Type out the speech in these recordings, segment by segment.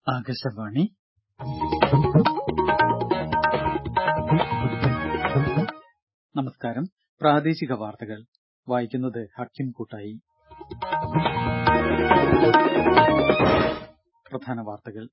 ആകാശവാണി നമസ്കാരം പ്രാദേശിക വാർത്തകൾ വായിക്കുന്നത് ഹക്കിം കൂട്ടായി പ്രധാന വാർത്തകൾ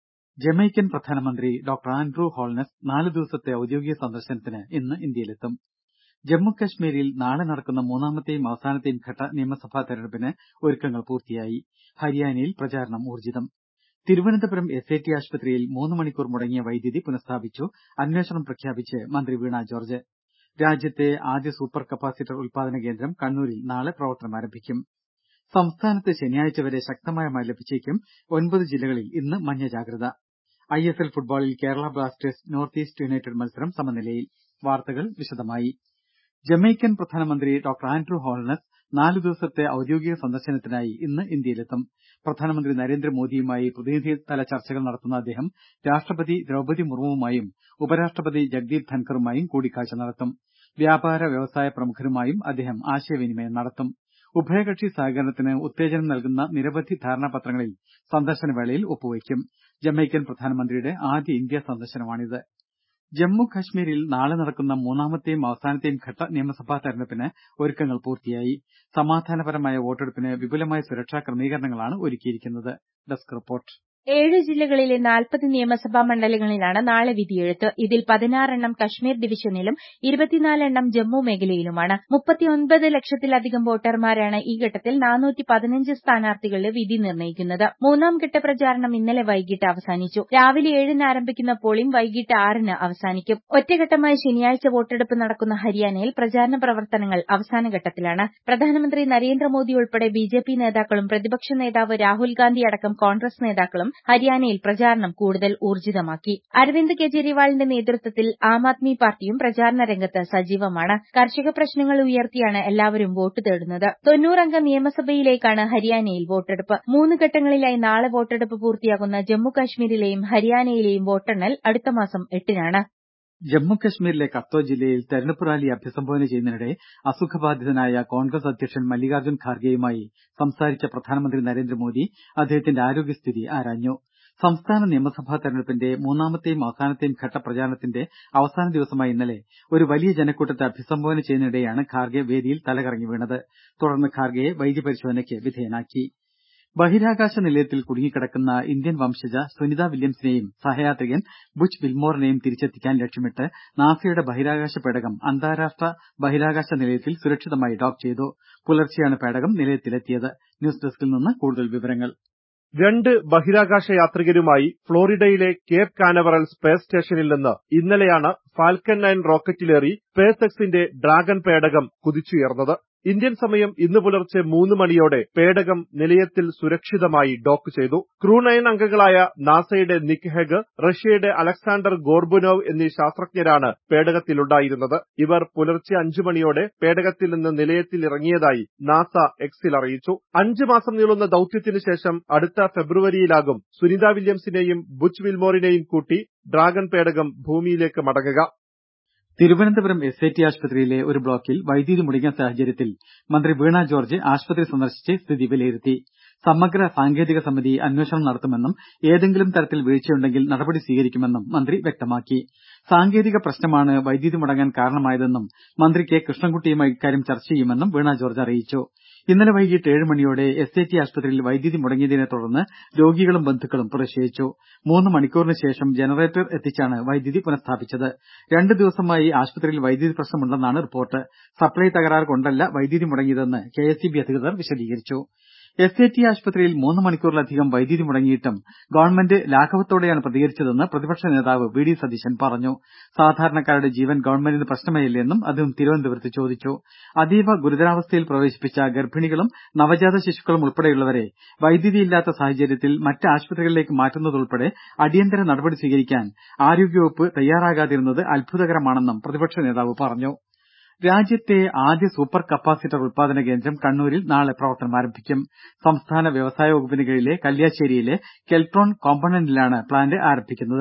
ജമൈക്കൻ പ്രധാനമന്ത്രി ഡോക്ടർ ആൻഡ്രൂ ഹോൾനസ് നാല് ദിവസത്തെ ഔദ്യോഗിക സന്ദർശനത്തിന് ഇന്ന് ഇന്ത്യയിലെത്തും ജമ്മു കശ്മീരിൽ നാളെ നടക്കുന്ന മൂന്നാമത്തെയും അവസാനത്തെയും ഘട്ട നിയമസഭാ തെരഞ്ഞെടുപ്പിന് ഒരുക്കങ്ങൾ പൂർത്തിയായി ഹരിയാനയിൽ പ്രചാരണം ഊർജ്ജിതം തിരുവനന്തപുരം എസ് ഐ ടി ആശുപത്രിയിൽ മൂന്ന് മണിക്കൂർ മുടങ്ങിയ വൈദ്യുതി പുനഃസ്ഥാപിച്ചു അന്വേഷണം പ്രഖ്യാപിച്ച് മന്ത്രി വീണ ജോർജ് രാജ്യത്തെ ആദ്യ സൂപ്പർ കപ്പാസിറ്റർ ഉൽപാദന കേന്ദ്രം കണ്ണൂരിൽ നാളെ പ്രവർത്തനമാരംഭിക്കും സംസ്ഥാനത്ത് ശനിയാഴ്ച വരെ ശക്തമായ മഴ ലഭിച്ചേക്കും ഒൻപത് ജില്ലകളിൽ ഇന്ന് മഞ്ഞ ജാഗ്രത ഐ എസ് എൽ ഫുട്ബോളിൽ Kerala Blasters North East United മത്സരം സമനിലയിൽ വാർത്തകൾ വിശദമായി ജമൈക്കൻ പ്രധാനമന്ത്രി ഡോക്ടർ ആൻഡ്രൂ ഹോൾനസ് നാല് ദിവസത്തെ ഔദ്യോഗിക സന്ദർശനത്തിനായി ഇന്ന് ഇന്ത്യയിലെത്തും പ്രധാനമന്ത്രി നരേന്ദ്രമോദിയുമായി പ്രതിനിധിതല ചർച്ചകൾ നടത്തുന്ന അദ്ദേഹം രാഷ്ട്രപതി ദ്രൌപദി മുർമുവുമായും ഉപരാഷ്ട്രപതി ജഗ്ദീപ് ധൻഖറുമായും കൂടിക്കാഴ്ച നടത്തും വ്യാപാര വ്യവസായ പ്രമുഖരുമായും അദ്ദേഹം ആശയവിനിമയം നടത്തും ഉഭയകക്ഷി സഹകരണത്തിന് ഉത്തേജനം നൽകുന്ന നിരവധി ധാരണാപത്രങ്ങളിൽ സന്ദർശന വേളയിൽ ഒപ്പുവെയ്ക്കും ജമൈക്കൻ പ്രധാനമന്ത്രിയുടെ ആദ്യ ഇന്ത്യാ സന്ദർശനമാണിത് ജമ്മു കശ്മീരിൽ നാളെ നടക്കുന്ന മൂന്നാമത്തെയും അവസാനത്തെയും ഘട്ട നിയമസഭാ തെരഞ്ഞെടുപ്പിന് ഒരുക്കങ്ങൾ പൂർത്തിയായി സമാധാനപരമായ വോട്ടെടുപ്പിന് വിപുലമായ സുരക്ഷാ ക്രമീകരണങ്ങളാണ് ഒരുക്കിയിരിക്കുന്നത് ഡെസ്ക് റിപ്പോർട്ട് ഏഴ് ജില്ലകളിലെ നാൽപ്പത് നിയമസഭാ മണ്ഡലങ്ങളിലാണ് നാളെ വിധിയെഴുത്ത് ഇതിൽ പതിനാറെണ്ണം കശ്മീർ ഡിവിഷനിലും ഇരുപത്തിനാലെണ്ണം ജമ്മു മേഖലയിലുമാണ് മുപ്പത്തിയൊൻപത് ലക്ഷത്തിലധികം വോട്ടർമാരാണ് ഈ ഘട്ടത്തിൽ നാനൂറ്റി പതിനഞ്ച് സ്ഥാനാർത്ഥികളുടെ വിധി നിർണ്ണയിക്കുന്നത് മൂന്നാം ഘട്ട പ്രചാരണം ഇന്നലെ വൈകിട്ട് അവസാനിച്ചു രാവിലെ ഏഴിന് ആരംഭിക്കുന്ന പോളിംഗ് വൈകിട്ട് ആറിന് അവസാനിക്കും ഒറ്റഘട്ടമായി ശനിയാഴ്ച വോട്ടെടുപ്പ് നടക്കുന്ന ഹരിയാനയിൽ പ്രചാരണ പ്രവർത്തനങ്ങൾ അവസാനഘട്ടത്തിലാണ് പ്രധാനമന്ത്രി നരേന്ദ്രമോദി ഉൾപ്പെടെ ബിജെപി നേതാക്കളും പ്രതിപക്ഷ നേതാവ് രാഹുൽ ഗാന്ധി അടക്കം കോൺഗ്രസ് നേതാക്കളും ഹരിയാനയിൽ പ്രചാരണം കൂടുതൽ ഊർജ്ജിതമാക്കി അരവിന്ദ് കെജ്രിവാളിന്റെ നേതൃത്വത്തിൽ ആം ആദ്മി പാർട്ടിയും പ്രചാരണ രംഗത്ത് സജീവമാണ് കർഷക പ്രശ്നങ്ങൾ ഉയർത്തിയാണ് എല്ലാവരും വോട്ട് തേടുന്നത് തൊണ്ണൂറംഗ നിയമസഭയിലേക്കാണ് ഹരിയാനയിൽ വോട്ടെടുപ്പ് മൂന്ന് ഘട്ടങ്ങളിലായി നാളെ വോട്ടെടുപ്പ് പൂർത്തിയാകുന്ന ജമ്മു കശ്മീരിലെയും ഹരിയാനയിലെയും വോട്ടെണ്ണൽ അടുത്ത മാസം എട്ടിനാണ് ജമ്മു കശ്മീരിലെ കത്വ ജില്ലയിൽ തെരഞ്ഞെടുപ്പ് റാലിയെ അഭിസംബോധന ചെയ്യുന്നതിനിടെ അസുഖബാധിതനായ കോൺഗ്രസ് അധ്യക്ഷൻ മല്ലികാർജ്ജുൻ ഖാർഗെയുമായി സംസാരിച്ച പ്രധാനമന്ത്രി നരേന്ദ്രമോദി അദ്ദേഹത്തിന്റെ ആരോഗ്യസ്ഥിതി ആരാഞ്ഞു സംസ്ഥാന നിയമസഭാ തെരഞ്ഞെടുപ്പിന്റെ മൂന്നാമത്തെയും അവസാനത്തെയും ഘട്ട പ്രചാരണത്തിന്റെ അവസാന ദിവസമായ ഇന്നലെ ഒരു വലിയ ജനക്കൂട്ടത്തെ അഭിസംബോധന ചെയ്യുന്നതിനിടെയാണ് ഖാർഗെ വേദിയിൽ തലകറങ്ങി വീണത് തുടർന്ന് ഖാർഗെയെ വൈദ്യപരിശോധനയ്ക്ക് വിധേയനാക്കി ബഹിരാകാശ നിലയത്തിൽ കുടുങ്ങിക്കിടക്കുന്ന ഇന്ത്യൻ വംശജ സുനിത വില്യംസിനെയും സഹയാത്രികൻ ബുച്ച് വിൽമോറിനെയും തിരിച്ചെത്തിക്കാൻ ലക്ഷ്യമിട്ട് നാസയുടെ ബഹിരാകാശ പേടകം അന്താരാഷ്ട്ര ബഹിരാകാശ നിലയത്തിൽ സുരക്ഷിതമായി ഡോക്ക് ചെയ്തു പുലർച്ചെയാണ് പേടകം നിലയത്തിലെത്തിയത് ന്യൂസ് ഡെസ്കിൽ നിന്ന് കൂടുതൽ വിവരങ്ങൾ രണ്ട് ബഹിരാകാശ യാത്രികരുമായി ഫ്ലോറിഡയിലെ കേപ്പ് കാനവറൽ സ്പേസ് സ്റ്റേഷനിൽ നിന്ന് ഇന്നലെയാണ് ഫാൽക്കൺ നയൻ റോക്കറ്റിലേറി സ്പേസ് എക്സിന്റെ ഡ്രാഗൺ പേടകം കുതിച്ചുയർന്നത് ഇന്ത്യൻ സമയം ഇന്ന് പുലർച്ചെ മൂന്ന് മണിയോടെ പേടകം നിലയത്തിൽ സുരക്ഷിതമായി ഡോക്ക് ചെയ്തു ക്രൂ നയൻ അംഗങ്ങളായ നാസയുടെ നിക് ഹെഗ് റഷ്യയുടെ അലക്സാണ്ടർ ഗോർബുനോവ് എന്നീ ശാസ്ത്രജ്ഞരാണ് പേടകത്തിലുണ്ടായിരുന്നത് ഇവർ പുലർച്ചെ അഞ്ചു മണിയോടെ പേടകത്തിൽ നിന്ന് നിലയത്തിൽ ഇറങ്ങിയതായി നാസ എക്സിൽ അറിയിച്ചു അഞ്ചു മാസം നീളുന്ന ദൌത്യത്തിനു ശേഷം അടുത്ത ഫെബ്രുവരിയിലാകും സുനിത വില്യംസിനെയും ബുച്ച് വിൽമോറിനെയും കൂട്ടി ഡ്രാഗൺ പേടകം ഭൂമിയിലേക്ക് മടങ്ങുക തിരുവനന്തപുരം എസ് ഐ ടി ആശുപത്രിയിലെ ഒരു ബ്ലോക്കിൽ വൈദ്യുതി മുടങ്ങിയ സാഹചര്യത്തിൽ മന്ത്രി വീണ ജോർജ് ആശുപത്രി സന്ദർശിച്ച് സ്ഥിതി വിലയിരുത്തി സമഗ്ര സാങ്കേതിക സമിതി അന്വേഷണം നടത്തുമെന്നും ഏതെങ്കിലും തരത്തിൽ വീഴ്ചയുണ്ടെങ്കിൽ നടപടി സ്വീകരിക്കുമെന്നും മന്ത്രി വ്യക്തമാക്കി സാങ്കേതിക പ്രശ്നമാണ് വൈദ്യുതി മുടങ്ങാൻ കാരണമായതെന്നും മന്ത്രി കെ കൃഷ്ണൻകുട്ടിയുമായി ഇക്കാര്യം ചർച്ച ചെയ്യുമെന്നും വീണ ജോർജ് അറിയിച്ചു ഇന്നലെ വൈകിട്ട് ഏഴ് മണിയോടെ എസ് ഐ ടി ആശുപത്രിയിൽ വൈദ്യുതി മുടങ്ങിയതിനെ തുടർന്ന് രോഗികളും ബന്ധുക്കളും പ്രതിഷേധിച്ചു മൂന്ന് മണിക്കൂറിന് ശേഷം ജനറേറ്റർ എത്തിച്ചാണ് വൈദ്യുതി പുനഃസ്ഥാപിച്ചത് രണ്ട് ദിവസമായി ആശുപത്രിയിൽ വൈദ്യുതി പ്രശ്നമുണ്ടെന്നാണ് റിപ്പോർട്ട് സപ്ലൈ തകരാറ് കൊണ്ടല്ല വൈദ്യുതി മുടങ്ങിയതെന്ന് കെ എസ് ഇ ബി അധികൃതർ വിശദീകരിച്ചു എസ് ഐ ടി ആശുപത്രിയിൽ മൂന്ന് മണിക്കൂറിലധികം വൈദ്യുതി മുടങ്ങിയിട്ടും ഗവൺമെന്റ് ലാഘവത്തോടെയാണ് പ്രതികരിച്ചതെന്ന് പ്രതിപക്ഷ നേതാവ് വി ഡി സതീശൻ പറഞ്ഞു സാധാരണക്കാരുടെ ജീവൻ ഗവൺമെന്റിന് പ്രശ്നമേയല്ലെന്നും അദ്ദേഹം തിരുവനന്തപുരത്ത് ചോദിച്ചു അതീവ ഗുരുതരാവസ്ഥയിൽ പ്രവേശിപ്പിച്ച ഗർഭിണികളും നവജാത ശിശുക്കളും ഉൾപ്പെടെയുള്ളവരെ വൈദ്യുതിയില്ലാത്ത സാഹചര്യത്തിൽ മറ്റ് ആശുപത്രികളിലേക്ക് മാറ്റുന്നതുൾപ്പെടെ അടിയന്തര നടപടി സ്വീകരിക്കാൻ ആരോഗ്യവകുപ്പ് തയ്യാറാകാതിരുന്നത് അത്ഭുതകരമാണെന്നും പ്രതിപക്ഷ നേതാവ് പറഞ്ഞു രാജ്യത്തെ ആദ്യ സൂപ്പർ കപ്പാസിറ്റർ ഉൽപാദന കേന്ദ്രം കണ്ണൂരിൽ നാളെ പ്രവർത്തനം ആരംഭിക്കും സംസ്ഥാന വ്യവസായ വകുപ്പിന് കീഴിലെ കല്യാശ്ശേരിയിലെ കെൽട്രോൺ കോമ്പണന്റിലാണ് പ്ലാന്റ് ആരംഭിക്കുന്നത്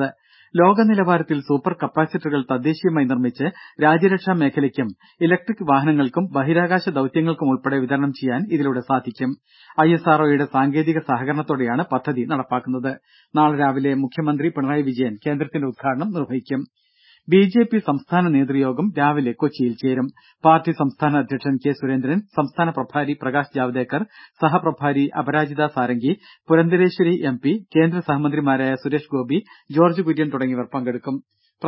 ലോക നിലവാരത്തിൽ സൂപ്പർ കപ്പാസിറ്ററുകൾ തദ്ദേശീയമായി നിർമ്മിച്ച് രാജ്യരക്ഷാ മേഖലയ്ക്കും ഇലക്ട്രിക് വാഹനങ്ങൾക്കും ബഹിരാകാശ ദൌത്യങ്ങൾക്കും ഉൾപ്പെടെ വിതരണം ചെയ്യാൻ ഇതിലൂടെ സാധിക്കും ഐഎസ്ആർഒയുടെ സാങ്കേതിക സഹകരണത്തോടെയാണ് പദ്ധതി നടപ്പാക്കുന്നത് നാളെ രാവിലെ മുഖ്യമന്ത്രി പിണറായി വിജയൻ കേന്ദ്രത്തിന്റെ ഉദ്ഘാടനം നിർവഹിക്കും ബിജെപി സംസ്ഥാന നേതൃയോഗം രാവിലെ കൊച്ചിയിൽ ചേരും പാർട്ടി സംസ്ഥാന അധ്യക്ഷൻ കെ സുരേന്ദ്രൻ സംസ്ഥാന പ്രഭാരി പ്രകാശ് ജാവ്ദേക്കർ സഹപ്രഭാരി അപരാജിത സാരംഗി പുരന്ദരേശ്വരി എം പി കേന്ദ്ര സഹമന്ത്രിമാരായ സുരേഷ് ഗോപി ജോർജ്ജ് കുര്യൻ തുടങ്ങിയവർ പങ്കെടുക്കും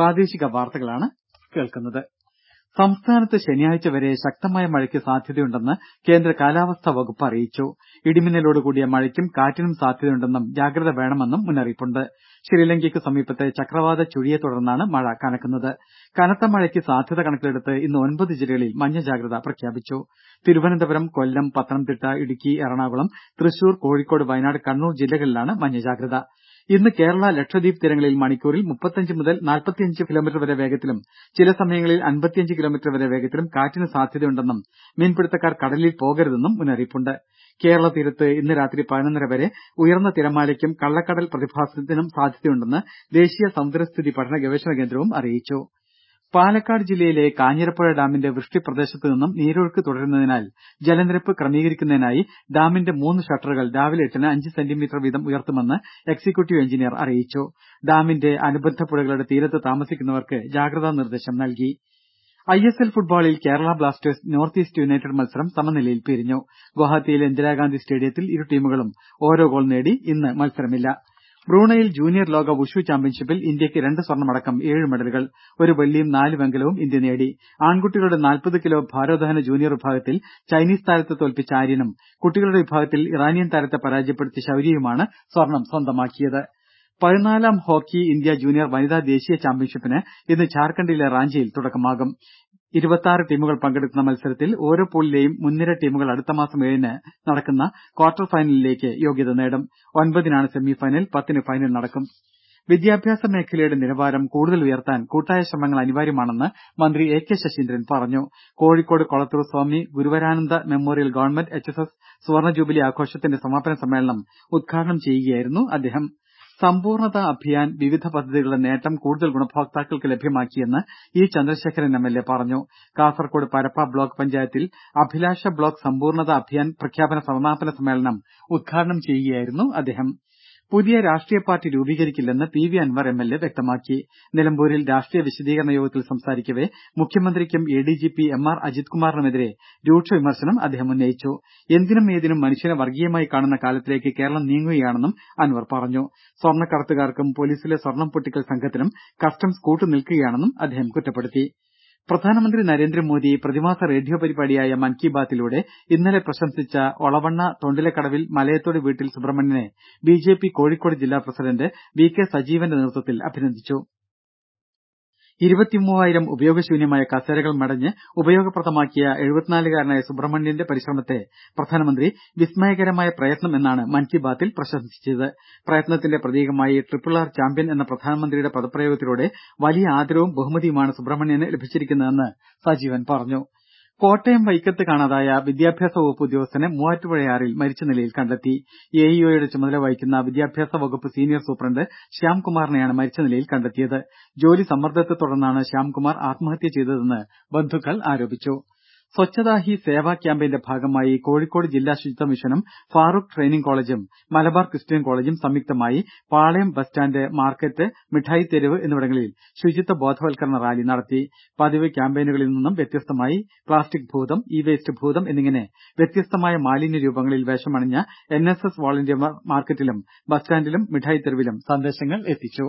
സംസ്ഥാനത്ത് ശനിയാഴ്ച വരെ ശക്തമായ മഴയ്ക്ക് സാധ്യതയുണ്ടെന്ന് കേന്ദ്ര കാലാവസ്ഥാ വകുപ്പ് അറിയിച്ചു ഇടിമിന്നലോടുകൂടിയ മഴയ്ക്കും കാറ്റിനും സാധ്യതയുണ്ടെന്നും ജാഗ്രത വേണമെന്നും മുന്നറിയിപ്പുണ്ട് ശ്രീലങ്കയ്ക്ക് സമീപത്തെ ചക്രവാത ചുഴിയെ തുടർന്നാണ് മഴ കനക്കുന്നത് കനത്ത മഴയ്ക്ക് സാധ്യത കണക്കിലെടുത്ത് ഇന്ന് ഒൻപത് ജില്ലകളിൽ മഞ്ഞ ജാഗ്രത പ്രഖ്യാപിച്ചു തിരുവനന്തപുരം കൊല്ലം പത്തനംതിട്ട ഇടുക്കി എറണാകുളം തൃശൂർ കോഴിക്കോട് വയനാട് കണ്ണൂർ ജില്ലകളിലാണ് മഞ്ഞ ജാഗ്രത ഇന്ന് കേരള ലക്ഷദ്വീപ് തീരങ്ങളിൽ മണിക്കൂറിൽ മുപ്പത്തഞ്ച് മുതൽ നാൽപ്പത്തിയഞ്ച് കിലോമീറ്റർ വരെ വേഗത്തിലും ചില സമയങ്ങളിൽ അൻപത്തിയഞ്ച് കിലോമീറ്റർ വരെ വേഗത്തിലും കാറ്റിന് സാധ്യതയുണ്ടെന്നും മീൻപിടുത്തക്കാർ കടലിൽ പോകരുതെന്നും മുന്നറിയിപ്പുണ്ട് കേരള തീരത്ത് ഇന്ന് രാത്രി പതിനൊന്നര വരെ ഉയർന്ന തിരമാലയ്ക്കും കള്ളക്കടൽ പ്രതിഭാസത്തിനും സാധ്യതയുണ്ടെന്ന് ദേശീയ സമുദ്രസ്ഥിതി പഠന ഗവേഷണ കേന്ദ്രവും അറിയിച്ചു പാലക്കാട് ജില്ലയിലെ കാഞ്ഞിരപ്പുഴ ഡാമിന്റെ വൃഷ്ടി പ്രദേശത്ത് നിന്നും നീരൊഴുക്ക് തുടരുന്നതിനാൽ ജലനിരപ്പ് ക്രമീകരിക്കുന്നതിനായി ഡാമിന്റെ മൂന്ന് ഷട്ടറുകൾ രാവിലെ എട്ടിന് അഞ്ച് സെന്റിമീറ്റർ വീതം ഉയർത്തുമെന്ന് എക്സിക്യൂട്ടീവ് എഞ്ചിനീയർ അറിയിച്ചു ഡാമിന്റെ അനുബന്ധ പുഴകളുടെ തീരത്ത് താമസിക്കുന്നവർക്ക് ജാഗ്രതാ നിർദ്ദേശം നൽകി ഐഎസ്എൽ ഫുട്ബോളിൽ Kerala Blasters North East United മത്സരം സമനിലയിൽ പിരിഞ്ഞു ഗുവാഹത്തിയിലെ ഇന്ദിരാഗാന്ധി സ്റ്റേഡിയത്തിൽ ഇരു ടീമുകളും ഓരോ ഗോൾ നേടി ഇന്ന് മത്സരമില്ല ബ്രൂണയിൽ ജൂനിയർ ലോക വുഷു ചാമ്പ്യൻഷിപ്പിൽ ഇന്ത്യക്ക് രണ്ട് സ്വർണ്ണമടക്കം ഏഴ് മെഡലുകൾ ഒരു വെള്ളിയും നാല് വെങ്കലവും ഇന്ത്യ നേടി ആൺകുട്ടികളുടെ നാൽപ്പത് കിലോ ഭാരോദ്വഹന ജൂനിയർ വിഭാഗത്തിൽ ചൈനീസ് താരത്തെ തോൽപ്പിച്ച ആര്യനും കുട്ടികളുടെ വിഭാഗത്തിൽ ഇറാനിയൻ താരത്തെ പരാജയപ്പെടുത്തിയ ശൌര്യയുമാണ് സ്വർണ്ണം സ്വന്തമാക്കിയത് പതിനാലാം ഹോക്കി ഇന്ത്യ ജൂനിയർ വനിതാ ദേശീയ ചാമ്പ്യൻഷിപ്പിന് ഇന്ന് ഝാർഖണ്ഡിലെ റാഞ്ചിയിൽ തുടക്കമാകും ഇരുപത്തിയാറ് ടീമുകൾ പങ്കെടുക്കുന്ന മത്സരത്തിൽ ഓരോ പൂളിലെയും മുൻനിര ടീമുകൾ അടുത്ത മാസം ഏഴിന് നടക്കുന്ന ക്വാർട്ടർ ഫൈനലിലേക്ക് യോഗ്യത നേടും ഒൻപതിനാണ് സെമിഫൈനൽ പത്തിന് ഫൈനൽ നടക്കും വിദ്യാഭ്യാസ മേഖലയുടെ നിലവാരം കൂടുതൽ ഉയർത്താൻ കൂട്ടായ ശ്രമങ്ങൾ അനിവാര്യമാണെന്ന് മന്ത്രി എ കെ ശശീന്ദ്രൻ പറഞ്ഞു Kozhikode Kolathur Swami Guruvarananda memorial government H S S സുവർണ ജൂബിലി ആഘോഷത്തിന്റെ സമാപന സമ്മേളനം ഉദ്ഘാടനം ചെയ്യുകയായിരുന്നു അദ്ദേഹം സമ്പൂർണ്ണത അഭിയാൻ വിവിധ പദ്ധതികളുടെ നേട്ടം കൂടുതൽ ഗുണഭോക്താക്കൾക്ക് ലഭ്യമാക്കിയെന്ന് E Chandrasekharan M L A പറഞ്ഞു കാസർകോട് പരപ്പ ബ്ലോക്ക് പഞ്ചായത്തിൽ അഭിലാഷ ബ്ലോക്ക് സമ്പൂർണ്ണത അഭിയാൻ പ്രഖ്യാപന സമാപന സമ്മേളനം ഉദ്ഘാടനം ചെയ്യുകയായിരുന്നു അദ്ദേഹം പുതിയ രാഷ്ട്രീയ പാർട്ടി രൂപീകരിക്കില്ലെന്ന് P V Anvar M L A വ്യക്തമാക്കി നിലമ്പൂരിൽ രാഷ്ട്രീയ വിശദീകരണ യോഗത്തിൽ സംസാരിക്കവെ മുഖ്യമന്ത്രിക്കും A D G P M R Ajith കുമാറിനുമെതിരെ രൂക്ഷ വിമർശനം അദ്ദേഹം ഉന്നയിച്ചു എന്തിനും ഏതിനും മനുഷ്യനെ വർഗീയമായി കാണുന്ന കാലത്തിലേക്ക് കേരളം നീങ്ങുകയാണെന്നും അൻവർ പറഞ്ഞു സ്വർണ്ണക്കടത്തുകാർക്കും പൊലീസിലെ സ്വർണ്ണം പൊട്ടിക്കൽ സംഘത്തിനും കസ്റ്റംസ് കൂട്ടുനിൽക്കുകയാണെന്നും അദ്ദേഹം കുറ്റപ്പെടുത്തി പ്രധാനമന്ത്രി നരേന്ദ്രമോദി പ്രതിമാസ റേഡിയോ പരിപാടിയായ മൻ കി ബാത്തിലൂടെ ഇന്നലെ പ്രശംസിച്ച ഒളവണ്ണ തൊണ്ടിലക്കടവിൽ മലയത്തോട് വീട്ടിൽ സുബ്രഹ്മണ്യനെ ബി ജെ പി കോഴിക്കോട് ജില്ലാ പ്രസിഡന്റ് വി കെ സജീവന്റെ നേതൃത്വത്തിൽ അഭിനന്ദിച്ചു ഇരുപത്തിമൂവായിരം ഉപയോഗശൂന്യമായ കസേരകൾ മെടഞ്ഞ് ഉപയോഗപ്രദമാക്കിയ എഴുപത്തിനാലുകാരനായ സുബ്രഹ്മണ്യന്റെ പരിശ്രമത്തെ പ്രധാനമന്ത്രി വിസ്മയകരമായ പ്രയത്നം എന്നാണ് മൻ കി ബാത്തിൽ പ്രശംസിച്ചത് പ്രയത്നത്തിന്റെ പ്രതീകമായി ട്രിപ്പിൾ ആർ ചാമ്പ്യൻ എന്ന പ്രധാനമന്ത്രിയുടെ പദപ്രയോഗത്തിലൂടെ വലിയ ആദരവും ബഹുമതിയുമാണ് സുബ്രഹ്മണ്യന് ലഭിച്ചിരിക്കുന്നതെന്ന് സജീവൻ പറഞ്ഞു കോട്ടയം വൈക്കത്ത് കാണാതായ വിദ്യാഭ്യാസ വകുപ്പ് ഉദ്യോഗസ്ഥനെ മൂവാറ്റുപുഴയാറിൽ മരിച്ച നിലയിൽ കണ്ടെത്തി എ ഇ ഒയുടെ ചുമതല വഹിക്കുന്ന വിദ്യാഭ്യാസ വകുപ്പ് സീനിയർ സൂപ്രണ്ട് ശ്യാംകുമാറിനെയാണ് മരിച്ച നിലയിൽ കണ്ടെത്തിയത് ജോലി സമ്മർദ്ദത്തെ തുടർന്നാണ് ശ്യാംകുമാർ ആത്മഹത്യ ചെയ്തതെന്ന് ബന്ധുക്കൾ ആരോപിച്ചു സ്വച്ഛതാ ഹി സേവ ക്യാമ്പയിന്റെ ഭാഗമായി കോഴിക്കോട് ജില്ലാ ശുചിത്വ മിഷനും ഫാറൂഖ് ട്രെയിനിംഗ് കോളജും മലബാർ ക്രിസ്ത്യൻ കോളജും സംയുക്തമായി പാളയം ബസ് സ്റ്റാന്റ് മാർക്കറ്റ് മിഠായി തെരുവ് എന്നിവിടങ്ങളിൽ ശുചിത്വ ബോധവൽക്കരണ റാലി നടത്തി പതിവ് ക്യാമ്പയിനുകളിൽ നിന്നും വ്യത്യസ്തമായി പ്ലാസ്റ്റിക് ഭൂതം ഇ വേസ്റ്റ് ഭൂതം എന്നിങ്ങനെ വ്യത്യസ്തമായ മാലിന്യ രൂപങ്ങളിൽ വേഷമണിഞ്ഞ എൻ എസ് എസ് വോളണ്ടിയർമാർ മാർക്കറ്റിലും ബസ് സ്റ്റാന്റിലും മിഠായി തെരുവിലും സന്ദേശങ്ങൾ എത്തിച്ചു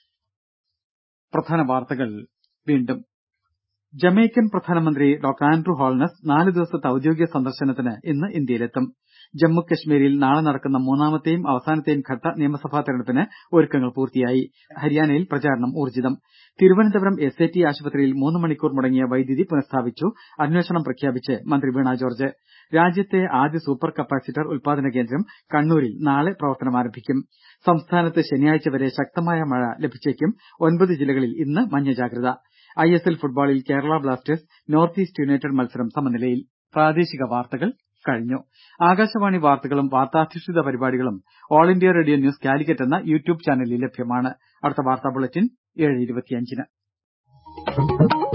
പ്രധാന വാർത്തകൾ വീണ്ടും ജമൈക്കൻ പ്രധാനമന്ത്രി ഡോക്ടർ ആൻഡ്രു ഹോൾനസ് നാല് ദിവസത്തെ ഔദ്യോഗിക സന്ദർശനത്തിന് ഇന്ന് ഇന്ത്യയിലെത്തും ജമ്മു കശ്മീരിൽ നാളെ നടക്കുന്ന മൂന്നാമത്തെയും അവസാനത്തെയും ഘട്ട നിയമസഭാ തെരഞ്ഞെടുപ്പിന് ഒരുക്കങ്ങൾ പൂർത്തിയായി ഹരിയാനയിൽ പ്രചാരണം ഊർജ്ജിതം തിരുവനന്തപുരം എസ് ഐ ടി ആശുപത്രിയിൽ മൂന്ന് മണിക്കൂർ മുടങ്ങിയ വൈദ്യുതി പുനഃസ്ഥാപിച്ചു അന്വേഷണം പ്രഖ്യാപിച്ച് മന്ത്രി വീണ ജോർജ് രാജ്യത്തെ ആദ്യ സൂപ്പർ കപ്പാസിറ്റർ ഉൽപാദന കേന്ദ്രം കണ്ണൂരിൽ നാളെ പ്രവർത്തനമാരംഭിക്കും സംസ്ഥാനത്ത് ശനിയാഴ്ച വരെ ശക്തമായ മഴ ലഭിച്ചേക്കും ഒൻപത് ജില്ലകളിൽ ഇന്ന് മഞ്ഞ ജാഗ്രത ഐഎസ്എൽ ഫുട്ബോളിൽ Kerala Blasters North East United മത്സരം സമനിലയിൽ പ്രാദേശിക വാർത്തകൾ കഴിഞ്ഞു ആകാശവാണി വാർത്തകളും വാർത്താധിഷ്ഠിത പരിപാടികളും All India Radio News Calicut എന്ന യൂട്യൂബ് ചാനലിൽ ലഭ്യമാണ് അടുത്ത വാർത്താ ബുള്ളറ്റിൻ ഏഴ് ഇരുപത്തിയഞ്ചിന്